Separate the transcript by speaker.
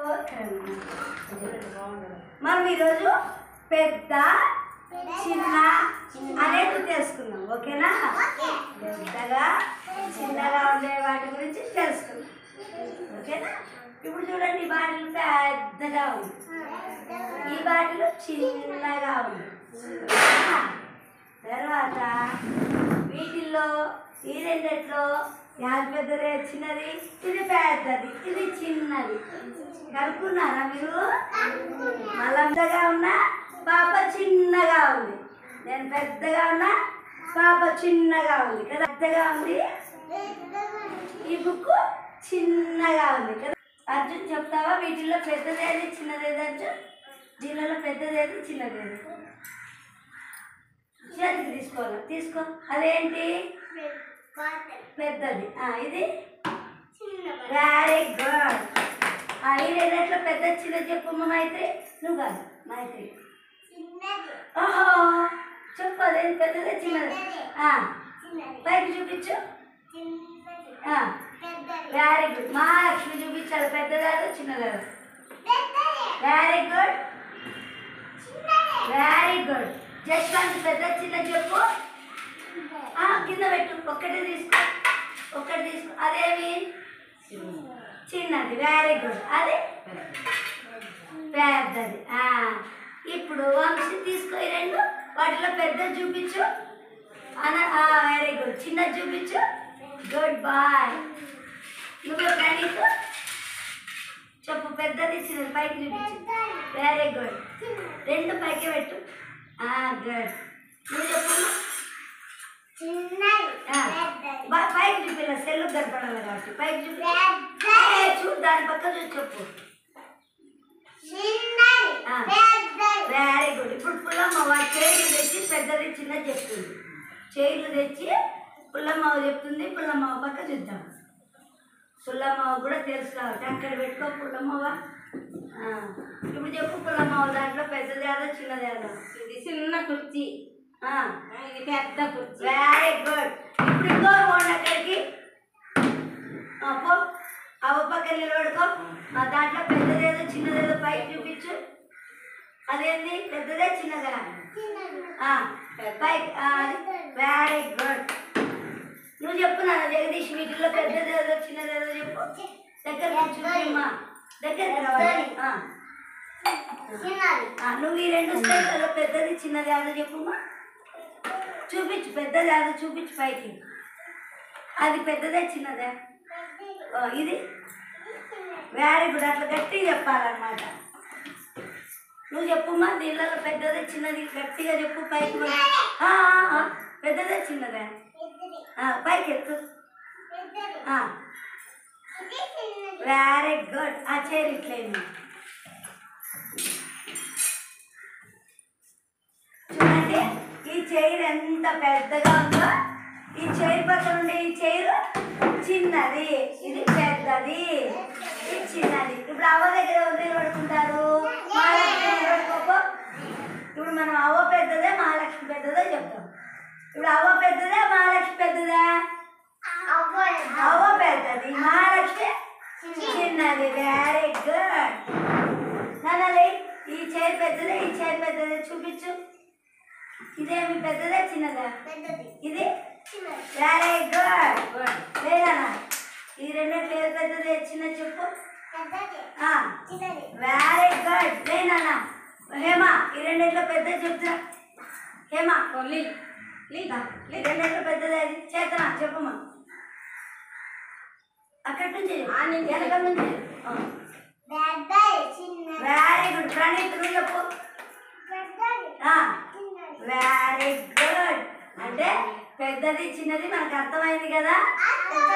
Speaker 1: మనం ఈరోజు పెద్ద చిన్న అనేది తెలుసుకుందాం ఓకేనా పెద్దగా చిన్నగా ఉండే వాటి గురించి తెలుసుకుందాం ఓకేనా ఇప్పుడు చూడండి ఈ బాటిల్ పెద్దగా ఉంది ఈ బాటిల్ చిన్నగా ఉంది ఓకేనా? తర్వాత వీటిల్లో ఈ రెండిట్లో యాది పెద్దది చిన్నది ఇది పెద్దది ఇది చిన్నది కనుక్కున్నారా మీరు మళ్ళా పెద్దగా ఉన్నా పాప చిన్నగా ఉంది నేను పెద్దగా ఉన్నా పాప చిన్నగా ఉంది కదా పెద్దగా ఉంది ఈ బుక్ చిన్నగా ఉంది కదా అర్జున్ చెప్తావా వీటిల్లో పెద్దది ఏది చిన్నది ఏది అర్జున్ దీనిలో పెద్దది ఏది చిన్నది ఏది చేతికి తీసుకోవాలి తీసుకో అదేంటి పెద్దది ఆ, ఇది వెరీ గుడ్ ఈ రెండిట్లో పెద్ద చిన్న చెప్పు మా మైత్రి నువ్వు కాదు మైత్రి ఓహో చెప్పు అదేంటి పెద్దది చిన్నది ఆ, పైకి చూపించు వెరీ గుడ్ మా లక్ష్మి చూపించాలి పెద్దదారు చిన్నదారు very good very good Jaswant పెద్ద చిన్న చెప్పు ఆ, కింద పెట్టు ఒక్కటి తీసుకో ఒక్కటి తీసుకో అదేమి చిన్నది వెరీ గుడ్ అది పెద్దది ఆ, ఇప్పుడు వంశీ తీసుకో ఈ రెండు వాటిలో పెద్ద చూపించు అన వెరీ గుడ్ చిన్నది చూపించు గుడ్ బాయ్ నువ్వు ప్రణీత్ చెప్పు పెద్దది చిన్నది పైకి చూపించు వెరీ గుడ్ రెండు పైకి పెట్టు గుడ్ నువ్వు చెప్పు ఆ, బ- పైకి చూపిల్ల సెల్లు కనపడాలి కాబట్టి పైకి చూపి ఏ, చూడు దాని పక్క చూసి చెప్పు వెరీ గుడ్ ఇప్పుడు పుల్లమ్మ చైర్లు తెచ్చి పెద్దది చిన్న చెప్తుంది చైర్లు తెచ్చి పుల్లమ్మ చెప్తుంది పుల్లమ్మ పక్క చూద్దాం పుల్లమ్మ కూడా తెలుసు కాబట్టి అక్కడ పెట్టుకో పుల్లమ్మవ ఆ, ఇప్పుడు చెప్పు పుల్లమ్మ దాంట్లో పెద్దది ఏదో చిన్నది ఏదో
Speaker 2: ఇది చిన్న కుర్చీ
Speaker 1: ఆ,
Speaker 2: ఇది పెద్ద కుర్చీ
Speaker 1: వెరీ గుడ్ ఇప్పుడు ఇంకో పోండి అక్కడికి ఆ, పో ఆ ఓ పక్కన నిలబడుకో ఆ, దాంట్లో పెద్దదేదో చిన్నదేదో పైకి చూపించు అదేంది పెద్దదే చిన్నదా ఆ, పైకి వెరీ గుడ్ నువ్వు చెప్పు నాన్న జగదీష్ వీటిల్లో పెద్దదేదో చిన్నదేదో చెప్పు దగ్గరికి చూపిమ్మా దగ్గరికి రావాలి ఆ. ఆ, నువ్వు ఈ రెండు స్టైల్లో పెద్దది చిన్నది ఏదో చెప్పుమా చూపించు పెద్దది ఏదో చూపించు పైకి అది పెద్దదే చిన్నదే ఓ, ఇది వెరీ గుడ్ అట్లా గట్టిగా చెప్పాలన్నమాట నువ్వు చెప్పుమా దీనిలో పెద్దదే చిన్నది గట్టిగా చెప్పు పైకి ఆ, ఆ, ఆ, పెద్దదే చిన్నదే ఆ, పైకి ఎత్తు వెరీ గుడ్ ఆ చైర్ ఇట్లేమి చూడండి ఈ చైర్ ఎంత పెద్దగా ఉందో ఈ చైర్ పక్కన ఉండే ఈ చైర్ చిన్నది ఇది పెద్దది ఇది చిన్నది ఇప్పుడు అవ్వ దగ్గర ఎవరు నిలబడుకుంటారు మహాలక్ష్మి నిలబడుకోపో ఇప్పుడు మనం అవ్వ పెద్దదే మహాలక్ష్మి పెద్దదే చెప్తాం ఇప్పుడు అవ్వ పెద్దదే మహాలక్ష్మి పెద్దదా అవ్వ పెద్దది మహాలక్ష్మి చిన్నది వెరీ గుడ్ నాన్నలే ఈ చైర్ పెద్దదే ఈ చైర్ పెద్దదే చూపించు ఇదేమి పెద్దదే చిన్నదా ఇది వెరీ గుడ్ లేదా ఈ రెండే పేరు పెద్దదే చిన్న చెప్పు వెరీ గుడ్ లేనా హేమ ఈ రెండిట్లో పెద్ద చెప్తున్నా హేమ
Speaker 2: కొల్లి
Speaker 1: లేదా ఈ రెండిట్లో పెద్దదే అది చేతనా చెప్పమ్మా అక్కడి నుంచి
Speaker 2: ఆ నుంచి.
Speaker 1: వెనక నుంచి వెరీ గుడ్ ప్రణీత్ నువ్వు చెప్పు వెరీ గుడ్ అంటే పెద్దది చిన్నది మనకు అర్థమైంది కదా